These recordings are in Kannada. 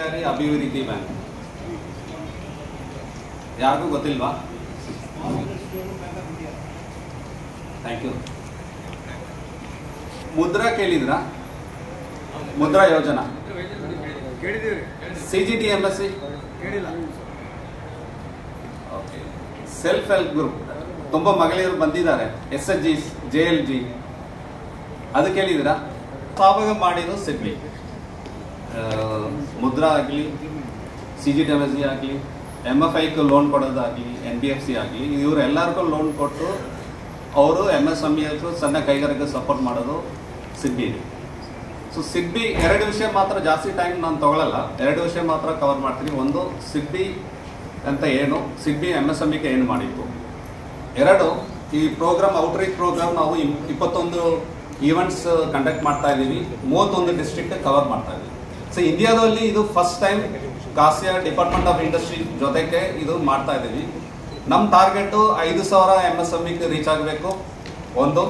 ಸಹಕಾರಿ ಅಭಿವೃದ್ಧಿ ಬ್ಯಾಂಕ್ ಯಾರಿಗೂ ಗೊತ್ತಿಲ್ವಾ ಥ್ಯಾಂಕ್ ಯು ಮುದ್ರಾ ಕೇಳಿದ್ರಾ ಮುದ್ರಾ ಯೋಜನಾ ಕೇಳಿದ್ದೀವಿ C G T M S C ಕೇಳಿಲ್ಲ ಸೆಲ್ಫ್ ಹೆಲ್ಪ್ ಗ್ರೂಪ್ ತುಂಬಾ ಮಹಿಳೆಯರು ಬಂದಿದ್ದಾರೆ S H G J L G ಅದು ಕೇಳಿದಿರಾ ಸ್ಥಾಪಕ ಮಾಡಿದ್ದು ಸಿಡ್ನಿ ಮುದ್ರಾ ಆಗಲಿ C G T M S C ಆಗಲಿ ಎಮ್ ಎಫ್ ಐಗೆ ಲೋನ್ ಕೊಡೋದಾಗಲಿ ಎನ್ ಬಿ ಎಫ್ ಸಿ ಆಗಲಿ ಇವ್ರು ಎಲ್ಲರಿಗೂ ಲೋನ್ ಕೊಟ್ಟು ಅವರು ಎಮ್ ಎಸ್ ಎಮ್ ಇ ಸಣ್ಣ ಕೈಗಾರಿಕೆ ಸಪೋರ್ಟ್ ಮಾಡೋದು ಸಿಡ್ಬಿ ಇದೆ ಸೊ ಸಿಡ್ಬಿ ಎರಡು ವಿಷಯ ಮಾತ್ರ ಜಾಸ್ತಿ ಟೈಮ್ ನಾನು ತಗೊಳ್ಳಲ್ಲ ಎರಡು ವಿಷಯ ಮಾತ್ರ ಕವರ್ ಮಾಡ್ತೀನಿ ಒಂದು ಸಿಡ್ಬಿ ಅಂತ ಏನು ಸಿಡ್ಬಿ ಎಮ್ ಎಸ್ ಎಮ್ ಇಗೆ ಏನು ಮಾಡಿತ್ತು ಎರಡು ಈ ಪ್ರೋಗ್ರಾಮ್ ಔಟ್ರೀಚ್ ಪ್ರೋಗ್ರಾಮ್ ನಾವು ಇಪ್- ಇಪ್ಪತ್ತೊಂದು ಈವೆಂಟ್ಸ್ ಕಂಡಕ್ಟ್ ಮಾಡ್ತಾ ಇದ್ದೀವಿ ಮೂವತ್ತೊಂದು ಡಿಸ್ಟ್ರಿಕ್ಟ್ ಕವರ್ ಮಾಡ್ತಾ ಇದ್ದೀವಿ ಸೊ ಇಂಡಿಯಾದಲ್ಲಿ ಇದು first time KASSIA department of industry ಜೊತೆಗೆ ಇದು ಮಾಡ್ತಾ ಇದ್ದೀವಿ ನಮ್ಮ ಟಾರ್ಗೆಟು ಐದು ಸಾವಿರ ಎಮ್ ಎಸ್ ಎಮ್ ರೀಚ್ ಆಗಬೇಕು ಒಂದು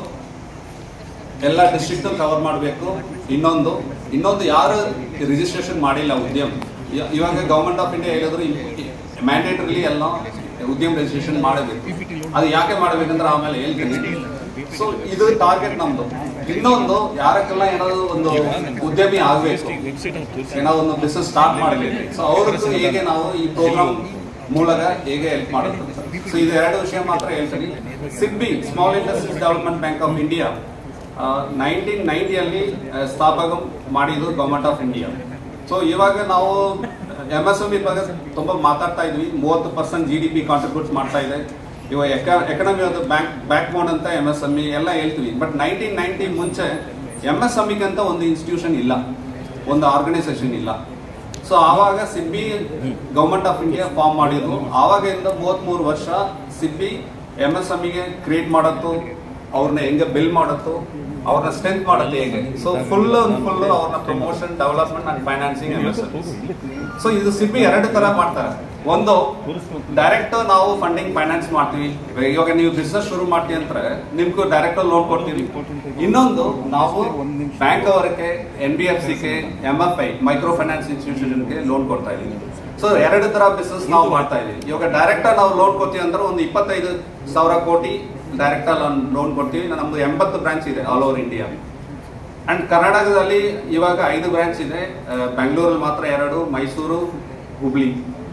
ಎಲ್ಲ ಡಿಸ್ಟ್ರಿಕ್ಟ್ ಕವರ್ ಮಾಡಬೇಕು ಇನ್ನೊಂದು ಇನ್ನೊಂದು ಯಾರು ರಿಜಿಸ್ಟ್ರೇಷನ್ ಮಾಡಿಲ್ಲ ಉದ್ಯಮ ಇ- ಇವಾಗ ಗೌರ್ಮೆಂಟ್ ಆಫ್ ಇಂಡಿಯಾ ಹೇಳಿದ್ರು ಮ್ಯಾಂಡೇಟರಿಲಿ ಎಲ್ಲ ಉದ್ಯಮ ರಿಜಿಸ್ಟ್ರೇಷನ್ ಮಾಡಬೇಕು ಅದು ಯಾಕೆ ಮಾಡಬೇಕಂದ್ರೆ ಆಮೇಲೆ ಹೇಳ್ತೀನಿ ಸೊ ಇದು ಟಾರ್ಗೆಟ್ ನಮ್ದು ಇನ್ನೊಂದು ಯಾರಕ್ಕೆಲ್ಲ ಏನಾದ್ರು ಒಂದು ಉದ್ಯಮಿ ಆಗಬೇಕು ಏನೋ ಒಂದು ಬಿಸ್ನೆಸ್ ಸ್ಟಾರ್ಟ್ ಮಾಡಬೇಕು ಸೊ ಅವ್ರದ್ದು ಹೇಗೆ ನಾವು ಈ ಪ್ರೋಗ್ರಾಮ್ ಮೂಲಕ ಹೇಗೆ ಹೆಲ್ಪ್ ಮಾಡೋದು ಸೊ ಇದು ಎರಡು ವಿಷಯ ಮಾತ್ರ ಹೇಳ್ತೀನಿ SIDBI small industries development bank of India nineteen ನೈನ್ಟಿಯಲ್ಲಿ ಸ್ಥಾಪಕ ಮಾಡಿದ್ದು ಗವರ್ಮೆಂಟ್ ಆಫ್ ಇಂಡಿಯಾ ಸೊ ಇವಾಗ ನಾವು ಎಮ್ ಎಸ್ ಎಮ್ ಇ ಬಗ್ಗೆ ತುಂಬ ಮಾತಾಡ್ತಾ ಇದ್ವಿ ಮೂವತ್ತು percent G D P contribute ಮಾಡ್ತಾ ಇದೆ ಇವಾಗ ಎಕನಾಮಿ ಅದು ಬ್ಯಾಂಕ್ ಬ್ಯಾಕ್ ಬೋನ್ ಅಂತ ಎಮ್ ಎಸ್ ಎಮ್ ಇ ಎಲ್ಲ ಹೇಳ್ತೀವಿ ಬಟ್ ನೈನ್ಟೀನ್ ನೈನ್ಟಿ ಮುಂಚೆ ಎಮ್ ಎಸ್ ಎಮ್ ಅಂತ ಒಂದು ಇನ್ಸ್ಟಿಟ್ಯೂಷನ್ ಇಲ್ಲ ಒಂದು ಆರ್ಗನೈಸೇಷನ್ ಇಲ್ಲ ಸೊ ಆವಾಗ SIDBI government of India form ಮಾಡಿದ್ರು ಆವಾಗಿಂದ ಮೂವತ್ಮೂರು ವರ್ಷ ಸಿಬ್ಬಿ ಎಮ್ ಎಸ್ ಎಮ್ಗೆ ಕ್ರಿಯೇಟ್ ಮಾಡತ್ತು ಅವ್ರನ್ನ ಹೆಂಗೆ ಬಿಲ್ ಮಾಡತ್ತು ಅವ್ರನ್ನ ಸ್ಟ್ರೆಂತ್ ಮಾಡತ್ತೆ ಹೇಗೆ ಸೊ ಫುಲ್ ಫುಲ್ ಅವ್ರನ್ನ promotion development and financing M S so ಇದು ಸಿಬ್ಬಿ ಎರಡು ತರ ಮಾಡ್ತಾರೆ ಒಂದು ಡೈರೆಕ್ಟ್ ನಾವು ಫಂಡಿಂಗ್ ಫೈನಾನ್ಸ್ ಮಾಡ್ತೀವಿ ಇವಾಗ ನೀವು ಬಿಸ್ನೆಸ್ ಶುರು ಮಾಡ್ತೀವಿ ಅಂದ್ರೆ ನಿಮ್ಗೂ ಡೈರೆಕ್ಟ್ ಲೋನ್ ಕೊಡ್ತೀವಿ ಇನ್ನೊಂದು ನಾವು ಬ್ಯಾಂಕ್ ಅವರಿಗೆ ಎನ್ ಬಿ ಎಫ್ ಸಿಗೆ M F I micro finance ಇನ್ಸ್ಟಿಟ್ಯೂಷನ್ಗೆ ಲೋನ್ ಕೊಡ್ತಾ ಇದೀವಿ ಸೊ ಎರಡು ತರ ಬಿಸ್ನೆಸ್ ನಾವು ಮಾಡ್ತಾ ಇದೀವಿ ಇವಾಗ ಡೈರೆಕ್ಟ್ ನಾವು ಲೋನ್ ಕೊಡ್ತೀವಿ ಅಂದ್ರೆ ಒಂದು ಇಪ್ಪತ್ತೈದು ಸಾವಿರ ಕೋಟಿ ಡೈರೆಕ್ಟ್ ಲೋನ್ ಕೊಡ್ತೀವಿ ನಮ್ದು ಎಂಬತ್ತು ಬ್ರಾಂಚ್ ಇದೆ ಆಲ್ ಓವರ್ ಇಂಡಿಯಾ ಅಂಡ್ ಕರ್ನಾಟಕದಲ್ಲಿ ಇವಾಗ ಐದು ಬ್ರಾಂಚ್ ಇದೆ ಆ, ಬೆಂಗಳೂರಲ್ಲಿ ಮಾತ್ರ ಎರಡು ಮೈಸೂರು ಹುಬ್ಳಿ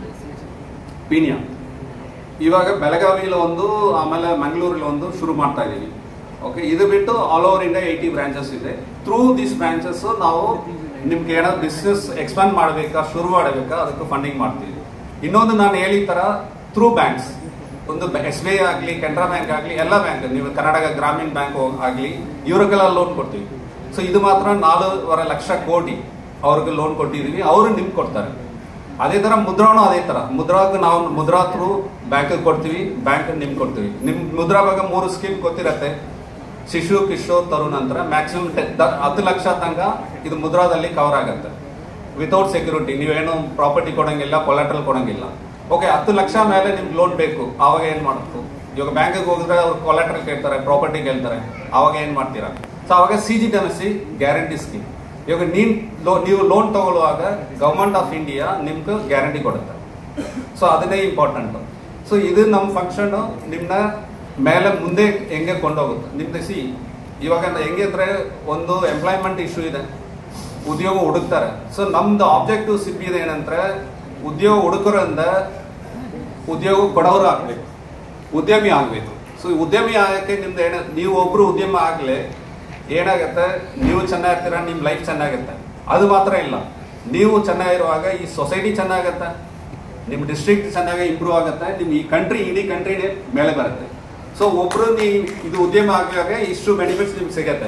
ಪೀಣ್ಯ ಇವಾಗ ಬೆಳಗಾವಿಲಿ ಒಂದು ಆಮೇಲೆ ಮಂಗಳೂರಲ್ಲಿ ಒಂದು ಶುರು ಮಾಡ್ತಾ ಇದೀವಿ ಓಕೆ ಇದು ಬಿಟ್ಟು all over India eighty branches ಇದೆ ಥ್ರೂ ದಿಸ್ ಬ್ರಾಂಚಸ್ ನಾವು ನಿಮ್ಗೆ ಏನಾದ್ರು ಬಿಸ್ನೆಸ್ ಎಕ್ಸ್ಪಾಂಡ್ ಮಾಡಬೇಕಾ ಶುರು ಮಾಡಬೇಕಾ ಅದಕ್ಕೆ ಫಂಡಿಂಗ್ ಮಾಡ್ತೀವಿ ಇನ್ನೊಂದು ನಾನು ಹೇಳಿದ ತರ ಥ್ರೂ ಬ್ಯಾಂಕ್ಸ್ ಒಂದು ಎಸ್ ಬಿ ಐ ಆಗಲಿ ಕೆನರಾ ಬ್ಯಾಂಕ್ ಆಗಲಿ ಎಲ್ಲ ಬ್ಯಾಂಕ್ ನೀವು ಕರ್ನಾಟಕ ಗ್ರಾಮೀಣ ಬ್ಯಾಂಕ್ ಆಗಲಿ ಇವ್ರಿಗೆಲ್ಲ ಲೋನ್ ಕೊಡ್ತೀವಿ ಸೊ ಇದು ಮಾತ್ರ ನಾಲ್ಕೂವರೆ ಲಕ್ಷ ಕೋಟಿ ಅವ್ರಿಗೆ ಲೋನ್ ಕೊಟ್ಟಿದ್ದೀವಿ ಅವರು ನಿಮ್ಗೆ ಕೊಡ್ತಾರೆ ಅದೇ ತರ ಮುದ್ರಾನು ಅದೇ ತರ ಮುದ್ರಾಗ ನಾವು ಮುದ್ರಾ ಥ್ರೂ ಬ್ಯಾಂಕ್ ಕೊಡ್ತೀವಿ ಬ್ಯಾಂಕ್ ನಿಮ್ಗೆ ಕೊಡ್ತೀವಿ ನಿಮ್ ಮುದ್ರಾ ಭಾಗ ಮೂರು ಸ್ಕೀಮ್ ಗೊತ್ತಿರತ್ತೆ ಶಿಶು ಕಿಶೋರ್ ತರುಣ್ ಅಂತ ಮ್ಯಾಕ್ಸಿಮಮ್ ಹತ್ತು ಲಕ್ಷ ತನಕ ಇದು ಮುದ್ರಾದಲ್ಲಿ ಕವರ್ ಆಗತ್ತೆ ವಿತೌಟ್ ಸೆಕ್ಯೂರಿಟಿ ನೀವೇನು ಪ್ರಾಪರ್ಟಿ ಕೊಡಂಗಿಲ್ಲ ಕೊಲಾಟ್ರಲ್ ಕೊಡಂಗಿಲ್ಲ ಓಕೆ ಹತ್ತು ಲಕ್ಷ ಮೇಲೆ ನಿಮ್ಗೆ ಲೋನ್ ಬೇಕು ಆವಾಗ ಏನ್ ಮಾಡಬೇಕು ಇವಾಗ ಬ್ಯಾಂಕಿಗೆ ಹೋಗಿದ್ರೆ ಅವ್ರು ಕೊಲಾಟ್ರಲ್ ಕೇಳ್ತಾರೆ ಪ್ರಾಪರ್ಟಿ ಕೇಳ್ತಾರೆ ಆವಾಗ ಏನ್ ಮಾಡ್ತೀರಾ ಸೊ ಅವಾಗ C G C guarantee scheme ಇವಾಗ ನೀನ್ ಲೋ- ನೀವು ಲೋನ್ ತಗೊಳ್ಳುವಾಗ ಗವರ್ಮೆಂಟ್ ಆಫ್ ಇಂಡಿಯಾ ನಿಮ್ಗೆ ಗ್ಯಾರಂಟಿ ಕೊಡುತ್ತೆ ಸೊ ಅದನ್ನೇ ಇಂಪಾರ್ಟೆಂಟ್ ಸೊ ಇದು ನಮ್ಮ ಫಂಕ್ಷನ್ ನಿಮ್ನ ಮೇಲೆ ಮುಂದೆ ಹೆಂಗೆ ಕೊಂಡೋಗುತ್ತೆ ನಿಮ್ದು ಸಿ ಇವಾಗ ಹೆಂಗೆ ಅಂದ್ರೆ ಒಂದು ಎಂಪ್ಲಾಯ್ಮೆಂಟ್ ಇಶ್ಯೂ ಇದೆ ಉದ್ಯೋಗ ಹುಡುಕ್ತಾರೆ ಸೊ ನಮ್ದು ಆಬ್ಜೆಕ್ಟಿವ್ ಸಿಬ್ಬಿದೆ ಏನಂದ್ರೆ ಉದ್ಯೋಗ ಹುಡುಕರಿಂದ ಉದ್ಯೋಗ ಕೊಡೋರು ಆಗ್ಬೇಕು ಉದ್ಯಮಿ ಆಗ್ಬೇಕು ಸೊ ಉದ್ಯಮಿ ಆಗಕ್ಕೆ ನಿಮ್ದು ಏನ ನೀವು ಒಬ್ರು ಉದ್ಯಮ ಆಗ್ಲಿ ಏನಾಗತ್ತೆ ನೀವು ಚೆನ್ನಾಗಿರ್ತೀರ ನಿಮ್ ಲೈಫ್ ಚೆನ್ನಾಗತ್ತೆ ಅದು ಮಾತ್ರ ಇಲ್ಲ ನೀವು ಚೆನ್ನಾಗಿರುವಾಗ ಈ ಸೊಸೈಟಿ ಚೆನ್ನಾಗತ್ತೆ ನಿಮ್ ಡಿಸ್ಟ್ರಿಕ್ಟ್ ಚೆನ್ನಾಗಿ ಇಂಪ್ರೂವ್ ಆಗುತ್ತೆ ನಿಮ್ ಈ ಕಂಟ್ರಿ ಇಡೀ ಕಂಟ್ರಿನೇ ಮೇಲೆ ಬರುತ್ತೆ ಸೊ ಒಬ್ರು ನೀವು ಇದು ಉದ್ಯಮ ಆಗುವಾಗ ಇಷ್ಟು ಬೆನಿಫಿಟ್ಸ್ ನಿಮ್ಗೆ ಸಿಗತ್ತೆ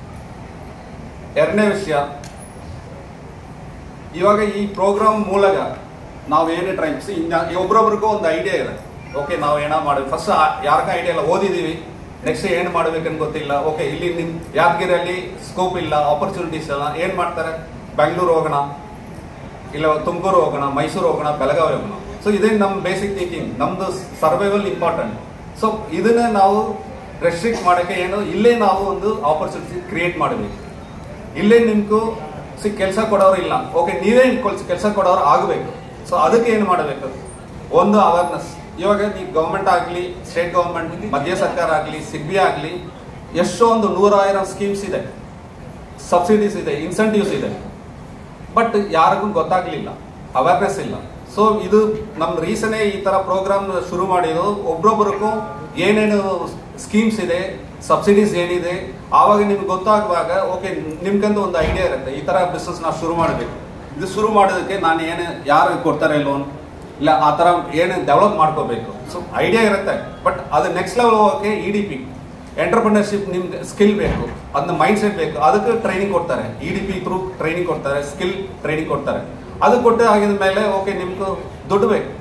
ಎರಡನೇ ವಿಷಯ ಇವಾಗ ಈ ಪ್ರೋಗ್ರಾಮ್ ಮೂಲಕ ನಾವು ಏನೇ ಟ್ರೈಬ್ಸ್ ಒಬ್ರೊಬ್ರಿಗೂ ಒಂದು ಐಡಿಯಾ ಇದೆ ಓಕೆ ನಾವು ಏನೋ ಮಾಡಿ ಫಸ್ಟ್ ಯಾರ್ಗ ಐಡಿಯಾ ಇಲ್ಲ ಓದಿದೀವಿ ನೆಕ್ಸ್ಟ್ ಏನು ಮಾಡ್ಬೇಕಂತ ಗೊತ್ತಿಲ್ಲ ಓಕೆ ಇಲ್ಲಿ ನಿಮ್ ಯಾದಗಿರಿಯಲ್ಲಿ ಸ್ಕೋಪ್ ಇಲ್ಲ ಆಪರ್ಚುನಿಟೀಸ್ ಇಲ್ಲ ಏನ್ ಮಾಡ್ತಾರೆ ಬೆಂಗಳೂರು ಹೋಗೋಣ ಇಲ್ಲ ತುಮಕೂರು ಹೋಗೋಣ ಮೈಸೂರು ಹೋಗೋಣ ಬೆಳಗಾವಿ ಹೋಗೋಣ ಸೊ ಇದೇ ನಮ್ಮ ಬೇಸಿಕ್ ಥಿಂಕಿಂಗ್ ನಮ್ದು ಸರ್ವೈವಲ್ ಇಂಪಾರ್ಟೆಂಟ್ ಸೊ ಇದನ್ನ ನಾವು ರೆಸ್ಟ್ರಿಕ್ಟ್ ಮಾಡೋಕ್ಕೆ ಏನು ಇಲ್ಲೇ ನಾವು ಒಂದು ಆಪರ್ಚುನಿಟಿ ಕ್ರಿಯೇಟ್ ಮಾಡಬೇಕು ಇಲ್ಲೇ ನಿಮ್ಗೂ ಸಿ ಕೆಲಸ ಕೊಡೋರು ಇಲ್ಲ ಓಕೆ ನೀವೇ ಕೆಲಸ ಕೊಡೋರು ಆಗಬೇಕು ಸೊ ಅದಕ್ಕೆ ಏನು ಮಾಡಬೇಕು ಒಂದು ಅವೇರ್ನೆಸ್ ಇವಾಗ ನೀವು ಗೌರ್ಮೆಂಟ್ ಆಗಲಿ ಸ್ಟೇಟ್ ಗೌರ್ಮೆಂಟ್ ಮಧ್ಯ ಸರ್ಕಾರ ಆಗಲಿ ಸಿಗ್ಬಿ ಆಗಲಿ ಎಷ್ಟೊಂದು ನೂರಾಯಿரம் ಸ್ಕೀಮ್ಸ್ ಇದೆ ಸಬ್ಸಿಡೀಸ್ ಇದೆ ಇನ್ಸೆಂಟಿವ್ಸ್ ಇದೆ ಬಟ್ ಯಾರಿಗೂ ಗೊತ್ತಾಗ್ಲಿಲ್ಲ ಅವೇರ್ನೆಸ್ ಇಲ್ಲ ಸೊ ಇದು ನಮ್ಮ ರೀಸನೇ ಈ ತರ ಪ್ರೋಗ್ರಾಮ್ ಶುರು ಮಾಡಿದ್ದು ಒಬ್ರೊಬ್ರಿಗೂ ಏನೇನು ಸ್ಕೀಮ್ಸ್ ಇದೆ ಸಬ್ಸಿಡೀಸ್ ಏನಿದೆ ಆವಾಗ ನಿಮ್ಗೆ ಗೊತ್ತಾಗುವಾಗ ಓಕೆ ನಿಮ್ಗಂತೂ ಒಂದು ಐಡಿಯಾ ಇರುತ್ತೆ ಈ ತರ ಬಿಸ್ನೆಸ್ ನಾವು ಶುರು ಮಾಡಬೇಕು ಇದು ಶುರು ಮಾಡೋದಕ್ಕೆ ನಾನು ಏನು ಯಾರು ಕೊಡ್ತಾರೆ ಲೋನ್ ಇಲ್ಲ ಆ ತರ ಏನು ಡೆವಲಪ್ ಮಾಡ್ಕೋಬೇಕು ಸೊ ಐಡಿಯಾ ಇರುತ್ತೆ ಬಟ್ ಅದು ನೆಕ್ಸ್ಟ್ ಲೆವೆಲ್ ಹೋಗೋಕೆ ಇ ಡಿ ಪಿ ಎಂಟರ್ಪ್ರಿನರ್ಶಿಪ್ ನಿಮ್ಗೆ ಸ್ಕಿಲ್ ಬೇಕು ಅದನ್ನ ಮೈಂಡ್ ಸೆಟ್ ಬೇಕು ಅದಕ್ಕೆ ಟ್ರೈನಿಂಗ್ ಕೊಡ್ತಾರೆ E D P through training ಕೊಡ್ತಾರೆ ಸ್ಕಿಲ್ ಟ್ರೈನಿಂಗ್ ಕೊಡ್ತಾರೆ ಅದು ಕೊಟ್ಟು ಆಗಿದ ಮೇಲೆ ಓಕೆ ನಿಮ್ಗೆ ದುಡ್ಡು ಬೇಕು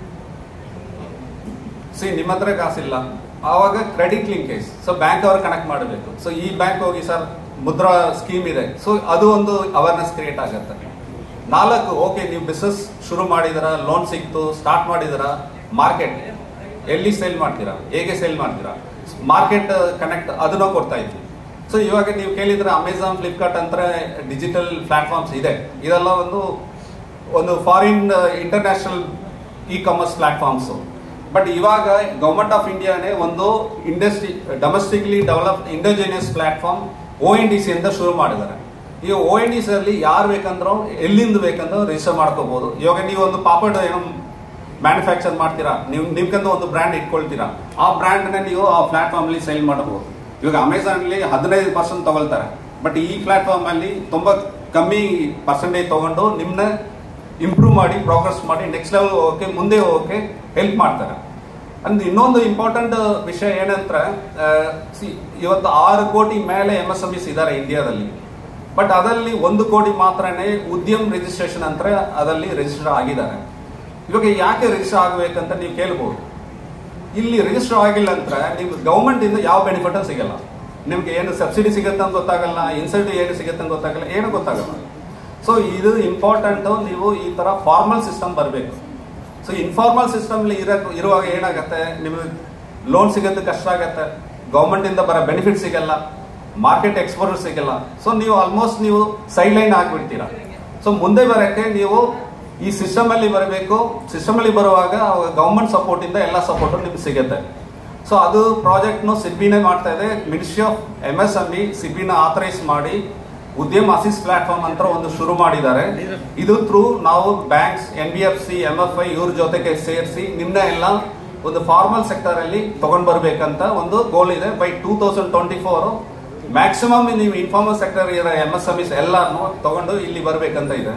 ಸಿ ನಿಮ್ಮ ಹತ್ರ ಕಾಸಿಲ್ಲ ಆವಾಗ ಕ್ರೆಡಿಟ್ ಲಿಂಕೇಜ್ ಸೊ ಬ್ಯಾಂಕ್ ಅವ್ರು ಕನೆಕ್ಟ್ ಮಾಡಬೇಕು ಸೊ ಈ ಬ್ಯಾಂಕ್ ಹೋಗಿ ಸರ್ ಮುದ್ರಾ ಸ್ಕೀಮ್ ಇದೆ ಸೊ ಅದು ಒಂದು ಅವೇರ್ನೆಸ್ ಕ್ರಿಯೇಟ್ ಆಗುತ್ತೆ ನಾಲ್ಕು ಓಕೆ ನೀವು ಬಿಸ್ನೆಸ್ ಶುರು ಮಾಡಿದಿರ ಲೋನ್ ಸಿಕ್ತು ಸ್ಟಾರ್ಟ್ ಮಾಡಿದಿರ ಮಾರ್ಕೆಟ್ ಎಲ್ಲಿ ಸೇಲ್ ಮಾಡ್ತೀರಾ ಹೇಗೆ ಸೇಲ್ ಮಾಡ್ತೀರಾ ಮಾರ್ಕೆಟ್ ಕನೆಕ್ಟ್ ಅದನ್ನ ಕೊಡ್ತಾ ಇದ್ವಿ ಸೊ ಇವಾಗ ನೀವು ಕೇಳಿದ್ರೆ ಅಮೆಝಾನ್ ಫ್ಲಿಪ್ಕಾರ್ಟ್ ಅಂತ ಡಿಜಿಟಲ್ ಪ್ಲಾಟ್ಫಾರ್ಮ್ಸ್ ಇದೆ ಇದೆಲ್ಲ ಒಂದು ಒಂದು foreign international e commerce platforms but ಇವಾಗ ಗೌರ್ಮೆಂಟ್ ಆಫ್ ಇಂಡಿಯಾನೇ ಒಂದು industry domestically develop indigenous platform O N D C ಅಂತ ಶುರು ಮಾಡಿದ್ದಾರೆ ಈ ಒ ಎನ್ ಡಿ ಸಿ ಅಲ್ಲಿ ಯಾರು ಬೇಕಂದ್ರೂ ಎಲ್ಲಿಂದ ಬೇಕಂದ್ರೂ ರಿಜಿಸ್ಟರ್ ಮಾಡ್ಕೋಬಹುದು ಇವಾಗ ನೀವು ಒಂದು ಪಾಪಡ್ ಏನೋ ಮ್ಯಾನುಫ್ಯಾಕ್ಚರ್ ಮಾಡ್ತೀರಾ ನೀವು ನಿಮ್ಗಂತ ಒಂದು ಬ್ರ್ಯಾಂಡ್ ಇಟ್ಕೊಳ್ತೀರಾ ಆ ಬ್ರ್ಯಾಂಡ್ನ ನೀವು ಆ ಪ್ಲಾಟ್ಫಾರ್ಮ್ ಅಲ್ಲಿ ಸೇಲ್ ಮಾಡಬಹುದು ಇವಾಗ ಅಮೆಝಾನ್ ಅಲ್ಲಿ ಹದಿನೈದು ಪರ್ಸೆಂಟ್ ತಗೊಳ್ತಾರೆ ಬಟ್ ಈ ಪ್ಲಾಟ್ಫಾರ್ಮ್ ಅಲ್ಲಿ ತುಂಬಾ ಕಮ್ಮಿ ಪರ್ಸೆಂಟೇಜ್ ತಗೊಂಡು ನಿಮ್ನ ಇಂಪ್ರೂವ್ ಮಾಡಿ ಪ್ರೋಗ್ರೆಸ್ ಮಾಡಿ ನೆಕ್ಸ್ಟ್ ಲೆವೆಲ್ ಹೋಗೋಕೆ ಮುಂದೆ ಹೋಗೋಕೆ ಹೆಲ್ಪ್ ಮಾಡ್ತಾರೆ ಅಂದ್ ಇನ್ನೊಂದು ಇಂಪಾರ್ಟೆಂಟ್ ವಿಷಯ ಏನಂದ್ರೆ ಆ, see, ಇವತ್ತು ಆರು ಕೋಟಿ ಮೇಲೆ ಎಂ ಎಸ್ ಎಂ ಇಸ್ ಇದ್ದಾರೆ ಇಂಡಿಯಾದಲ್ಲಿ ಬಟ್ ಅದರಲ್ಲಿ ಒಂದು ಕೋಟಿ ಮಾತ್ರನೇ ಉದ್ಯಮ್ ರಿಜಿಸ್ಟ್ರೇಷನ್ ಅಂತ ಅದರಲ್ಲಿ ರಿಜಿಸ್ಟರ್ ಆಗಿದ್ದಾರೆ ಇವಾಗ ಯಾಕೆ ರಿಜಿಸ್ಟರ್ ಆಗಬೇಕಂತ ನೀವು ಕೇಳ್ಬೋದು ಇಲ್ಲಿ ರಿಜಿಸ್ಟರ್ ಆಗಿಲ್ಲ ಅಂದ್ರೆ ನಿಮ್ಗೆ ಗೌರ್ಮೆಂಟ್ ಇಂದ ಯಾವ ಬೆನಿಫಿಟ್ ಸಿಗಲ್ಲ ನಿಮ್ಗೆ ಏನು ಸಬ್ಸಿಡಿ ಸಿಗುತ್ತೆ ಅಂತ ಗೊತ್ತಾಗಲ್ಲ ಇನ್ಸೆಂಟಿವ್ ಏನು ಸಿಗುತ್ತೆ ಅಂತ ಗೊತ್ತಾಗಲ್ಲ ಏನು ಗೊತ್ತಾಗಲ್ಲ ಸೊ ಇದು ಇಂಪಾರ್ಟೆಂಟ್ ನೀವು ಈ ತರ ಫಾರ್ಮಲ್ ಸಿಸ್ಟಮ್ ಬರಬೇಕು ಸೊ ಇನ್ಫಾರ್ಮಲ್ ಸಿಸ್ಟಮ್ ಇರ ಇರುವಾಗ ಏನಾಗತ್ತೆ ನಿಮಗೆ ಲೋನ್ ಸಿಗೋದು ಕಷ್ಟ ಆಗತ್ತೆ ಗೌರ್ಮೆಂಟ್ ಇಂದ ಬರೋ ಬೆನಿಫಿಟ್ ಸಿಗಲ್ಲ ಮಾರ್ಕೆಟ್ ಎಕ್ಸ್ಪೋರ್ಟ್ ಸಿಗಲ್ಲ ಸೊ ನೀವು ಆಲ್ಮೋಸ್ಟ್ ನೀವು ಸೈಡ್ ಲೈನ್ ಆಗ್ಬಿಡ್ತೀರಾ ಸೊ ಮುಂದೆ ಬರಕ್ಕೆ ನೀವು ಈ ಸಿಸ್ಟಮ್ ಅಲ್ಲಿ ಬರಬೇಕು ಸಿಸ್ಟಮ್ ಅಲ್ಲಿ ಬರುವಾಗ ಗೌರ್ಮೆಂಟ್ ಸಪೋರ್ಟ್ ಇಂದ ಎಲ್ಲ ಸಪೋರ್ಟ್ ನಿಮ್ಗೆ ಸಿಗುತ್ತೆ ಸೊ ಅದು ಪ್ರಾಜೆಕ್ಟ್ ನು ಸಿಬಿನೇ ಮಾಡ್ತಾ ಇದೆ ministry of M S M E ಸಿಬಿನ ಆಥರೈಸ್ ಮಾಡಿ ಉದ್ಯಮ ಅಸಿಸ್ ಪ್ಲಾಟ್ಫಾರ್ಮ್ ಅಂತ ಒಂದು ಶುರು ಮಾಡಿದ್ದಾರೆ ಇದು ಥ್ರೂ ನಾವು banks N B F C M F I ಇವ್ರ ಜೊತೆಗೆ ಸೇರಿಸಿ ನಿಮ್ನ ಎಲ್ಲ ಒಂದು ಫಾರ್ಮಲ್ ಸೆಕ್ಟರ್ ಅಲ್ಲಿ ತಗೊಂಡ್ ಬರ್ಬೇಕಂತ ಒಂದು ಗೋಲ್ ಇದೆ by two thousand twenty four maximum ನೀವು ಇನ್ಫಾರ್ಮಲ್ ಸೆಕ್ಟರ್ ಇರೋ ಎಂ ಎಸ್ ಎಂ ಇಸ್ ಎಲ್ಲಾನು ತಗೊಂಡು ಇಲ್ಲಿ ಬರ್ಬೇಕಂತ ಇದೆ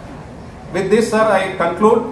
with this sir I conclude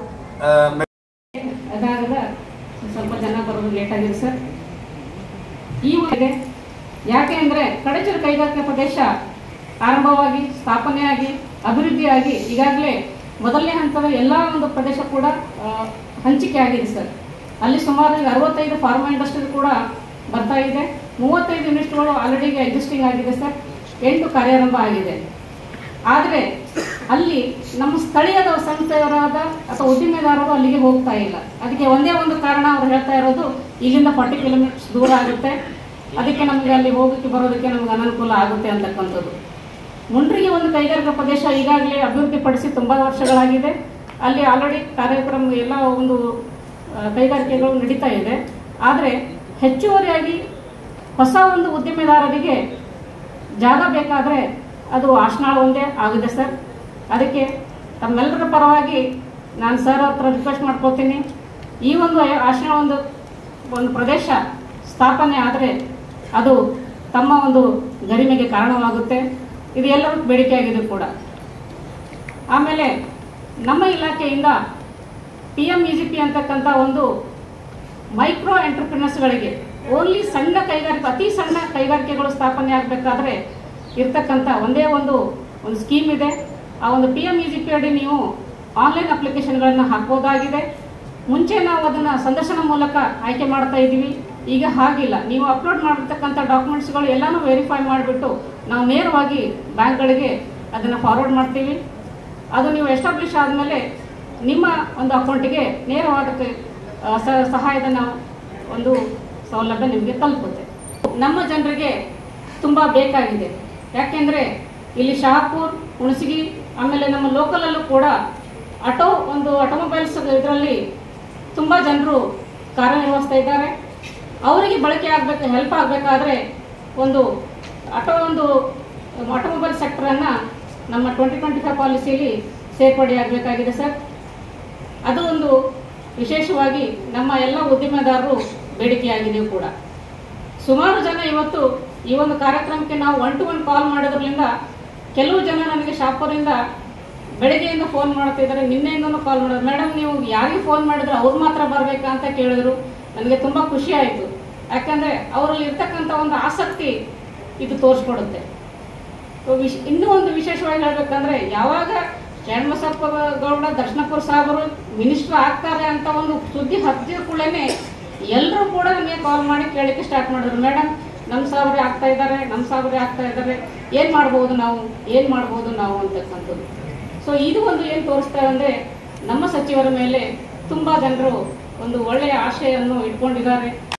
ಅದಾಗದ ಸ್ವಲ್ಪ ಜನ ಬರೋದು ಲೇಟ್ ಆಗಿದೆ ಸರ್ ಈ ಊರಿಗೆ ಯಾಕೆ ಅಂದ್ರೆ ಕಡಚೂರು ಕೈಗಾರಿಕಾ ಪ್ರದೇಶ ಆರಂಭವಾಗಿ ಸ್ಥಾಪನೆಯಾಗಿ ಅಭಿವೃದ್ಧಿಯಾಗಿ ಈಗಾಗಲೇ ಮೊದಲನೇ ಹಂತದ ಎಲ್ಲ ಒಂದು ಪ್ರದೇಶ ಕೂಡ ಆ, ಹಂಚಿಕೆ ಆಗಿದೆ ಸರ್ ಅಲ್ಲಿ ಸುಮಾರು ಈಗ ಅರವತ್ತೈದು ಫಾರ್ಮಾ ಇಂಡಸ್ಟ್ರಿ ಕೂಡ ಬರ್ತಾ ಇದೆ ಮೂವತ್ತೈದು ಯೂನಿಟ್ಗಳು ಆಲ್ರೆಡಿ ಎಕ್ಸಿಸ್ಟಿಂಗ್ ಆಗಿದೆ ಸರ್ ಎಂಟು ಕಾರ್ಯಾರಂಭ ಆಗಿದೆ ಆದರೆ ಅಲ್ಲಿ ನಮ್ಮ ಸ್ಥಳೀಯದ ಸಂಸ್ಥೆಯವರಾದ ಅಥವಾ ಉದ್ದಿಮೆದಾರರು ಅಲ್ಲಿಗೆ ಹೋಗ್ತಾ ಇಲ್ಲ ಅದಕ್ಕೆ ಒಂದೇ ಒಂದು ಕಾರಣ ಅವ್ರು ಹೇಳ್ತಾ ಇರೋದು ಇಲ್ಲಿಂದ ಫಾರ್ಟಿ ಕಿಲೋಮೀಟರ್ಸ್ ದೂರ ಆಗುತ್ತೆ ಅದಕ್ಕೆ ನಮಗೆ ಅಲ್ಲಿ ಹೋಗೋಕ್ಕೆ ಬರೋದಕ್ಕೆ ನಮ್ಗೆ ಅನನುಕೂಲ ಆಗುತ್ತೆ ಅಂತಕ್ಕಂಥದ್ದು ಮುಂಡ್ರಿಗೆ ಒಂದು ಕೈಗಾರಿಕಾ ಪ್ರದೇಶ ಈಗಾಗಲೇ ಅಭಿವೃದ್ಧಿಪಡಿಸಿ ತುಂಬ ವರ್ಷಗಳಾಗಿದೆ ಅಲ್ಲಿ ಆಲ್ರೆಡಿ ಕಾರ್ಯಕ್ರಮ ಎಲ್ಲ ಒಂದು ಆ, ಕೈಗಾರಿಕೆಗಳು ನಡೀತಾ ಇದೆ ಆದರೆ ಹೆಚ್ಚುವರಿಯಾಗಿ ಹೊಸ ಒಂದು ಉದ್ದಿಮೆದಾರರಿಗೆ ಜಾಗ ಬೇಕಾದರೆ ಅದು ಆಶ್ನಾಳ ಒಂದೇ ಆಗಿದೆ ಸರ್ ಅದಕ್ಕೆ ತಮ್ಮೆಲ್ಲರ ಪರವಾಗಿ ನಾನು ಸರ್ ಹತ್ರ ರಿಕ್ವೆಸ್ಟ್ ಮಾಡ್ಕೊಳ್ತೀನಿ ಈ ಒಂದು ಆಶ್ನಾಳ ಒಂದು ಒಂದು ಪ್ರದೇಶ ಸ್ಥಾಪನೆ ಆದರೆ ಅದು ತಮ್ಮ ಒಂದು ಗರಿಮೆಗೆ ಕಾರಣವಾಗುತ್ತೆ ಇದು ಎಲ್ಲರೂ ಬೇಡಿಕೆಯಾಗಿದೆ ಕೂಡ ಆಮೇಲೆ ನಮ್ಮ ಇಲಾಖೆಯಿಂದ P M E G P ಅಂತಕ್ಕಂಥ ಒಂದು ಮೈಕ್ರೋ ಎಂಟರ್ಪ್ರಿನರ್ಸ್ಗಳಿಗೆ ಓನ್ಲಿ ಸಣ್ಣ ಕೈಗಾರಿಕೆ ಅತಿ ಸಣ್ಣ ಕೈಗಾರಿಕೆಗಳು ಸ್ಥಾಪನೆ ಆಗಬೇಕಾದ್ರೆ ಇರ್ತಕ್ಕಂಥ ಒಂದೇ ಒಂದು ಒಂದು ಸ್ಕೀಮ್ ಇದೆ ಆ ಒಂದು P M E G P ಅಡಿ ನೀವು ಆನ್ಲೈನ್ ಅಪ್ಲಿಕೇಶನ್ಗಳನ್ನು ಹಾಕ್ಬೋದಾಗಿದೆ ಮುಂಚೆ ನಾವು ಅದನ್ನು ಸಂದರ್ಶನ ಮೂಲಕ ಆಯ್ಕೆ ಮಾಡ್ತಾ ಇದ್ದೀವಿ ಈಗ ಹಾಗಿಲ್ಲ ನೀವು ಅಪ್ಲೋಡ್ ಮಾಡಿರ್ತಕ್ಕಂಥ ಡಾಕ್ಯುಮೆಂಟ್ಸ್ಗಳು ಎಲ್ಲನೂ ವೆರಿಫೈ ಮಾಡಿಬಿಟ್ಟು ನಾವು ನೇರವಾಗಿ ಬ್ಯಾಂಕ್ಗಳಿಗೆ ಅದನ್ನು ಫಾರ್ವರ್ಡ್ ಮಾಡ್ತೀವಿ ಅದು ನೀವು ಎಸ್ಟಾಬ್ಲಿಷ್ ಆದಮೇಲೆ ನಿಮ್ಮ ಒಂದು ಅಕೌಂಟಿಗೆ ನೇರವಾದ ಕ- ಆ, ಸ- ಸಹಾಯಧನ ಒಂದು ಸೌಲಭ್ಯ ನಿಮಗೆ ತಲುಪುತ್ತೆ ನಮ್ಮ ಜನರಿಗೆ ತುಂಬ ಬೇಕಾಗಿದೆ ಯಾಕೆಂದರೆ ಇಲ್ಲಿ ಶಹಾಪುರ್ ಹುಣಸಗಿ ಆಮೇಲೆ ನಮ್ಮ ಲೋಕಲಲ್ಲೂ ಕೂಡ ಆಟೋ ಒಂದು ಆಟೋಮೊಬೈಲ್ಸ್ ಇದರಲ್ಲಿ ತುಂಬ ಜನರು ಕಾರ್ಯನಿರ್ವಹಿಸ್ತಾ ಇದ್ದಾರೆ ಅವರಿಗೆ ಬಳಕೆ ಆಗಬೇಕು ಹೆಲ್ಪ್ ಆಗಬೇಕಾದ್ರೆ ಒಂದು ಆಟೋ ಒಂದು ಆಟೋಮೊಬೈಲ್ ಸೆಕ್ಟರನ್ನು ನಮ್ಮ ಟ್ವೆಂಟಿ ಟ್ವೆಂಟಿ ಫೈವ್ ಪಾಲಿಸಿಯಲ್ಲಿ ಸೇರ್ಪಡೆಯಾಗಬೇಕಾಗಿದೆ ಸರ್ ಅದು ಒಂದು ವಿಶೇಷವಾಗಿ ನಮ್ಮ ಎಲ್ಲ ಉದ್ದಿಮೆದಾರರು ಬೇಡಿಕೆಯಾಗಿದೆ ಕೂಡ ಸುಮಾರು ಜನ ಇವತ್ತು ಈ ಒಂದು ಕಾರ್ಯಕ್ರಮಕ್ಕೆ ನಾವು ಒನ್ ಟು ಒನ್ ಕಾಲ್ ಮಾಡೋದ್ರಿಂದ ಕೆಲವು ಜನ ನನಗೆ ಶಾಪುರಿಂದ ಬೆಳಗ್ಗೆಯಿಂದ ಫೋನ್ ಮಾಡ್ತಾ ಇದ್ದಾರೆ ನಿನ್ನೆಯಿಂದನೂ ಕಾಲ್ ಮಾಡೋದು ಮೇಡಮ್ ನೀವು ಯಾರಿಗೆ ಫೋನ್ ಮಾಡಿದ್ರೆ ಅವ್ರು ಮಾತ್ರ ಬರಬೇಕಾ ಅಂತ ಕೇಳಿದ್ರು ನನಗೆ ತುಂಬ ಖುಷಿ ಆಯಿತು ಯಾಕಂದರೆ ಅವರಲ್ಲಿ ಇರ್ತಕ್ಕಂಥ ಒಂದು ಆಸಕ್ತಿ ಇದು ತೋರಿಸ್ಕೊಡುತ್ತೆ ಸೊ ವಿಶ್ ಇನ್ನೂ ಒಂದು ವಿಶೇಷವಾಗಿ ಹೇಳ್ಬೇಕಂದ್ರೆ ಯಾವಾಗ ಶರಣಬಸಪ್ಪ ಗೌಡ ದರ್ಶನಪುರ ಸಾಹೇಬರು ಮಿನಿಸ್ಟರ್ ಆಗ್ತಾರೆ ಅಂತ ಒಂದು ಸುದ್ದಿ ಹತ್ತಿದ ಕೂಡಲೇ ಎಲ್ಲರೂ ಕೂಡ ನನಗೆ ಕಾಲ್ ಮಾಡಿ ಕೇಳಲಿಕ್ಕೆ ಸ್ಟಾರ್ಟ್ ಮಾಡಿದ್ರು ಮೇಡಮ್ ನಮ್ಮ ಸಾಬ್ರೆ ಆಗ್ತಾ ಇದ್ದಾರೆ ನಮ್ಮ ಸಾಬ್ರೆ ಆಗ್ತಾ ಇದ್ದಾರೆ ಏನು ಮಾಡ್ಬೋದು ನಾವು ಏನು ಮಾಡ್ಬೋದು ನಾವು ಅಂತಕ್ಕಂಥದ್ದು ಸೊ ಇದು ಒಂದು ಏನು ತೋರಿಸ್ತಾ ಅಂದರೆ ನಮ್ಮ ಸಚಿವರ ಮೇಲೆ ತುಂಬ ಜನರು ಒಂದು ಒಳ್ಳೆಯ ಆಶೆಯನ್ನು ಇಟ್ಕೊಂಡಿದ್ದಾರೆ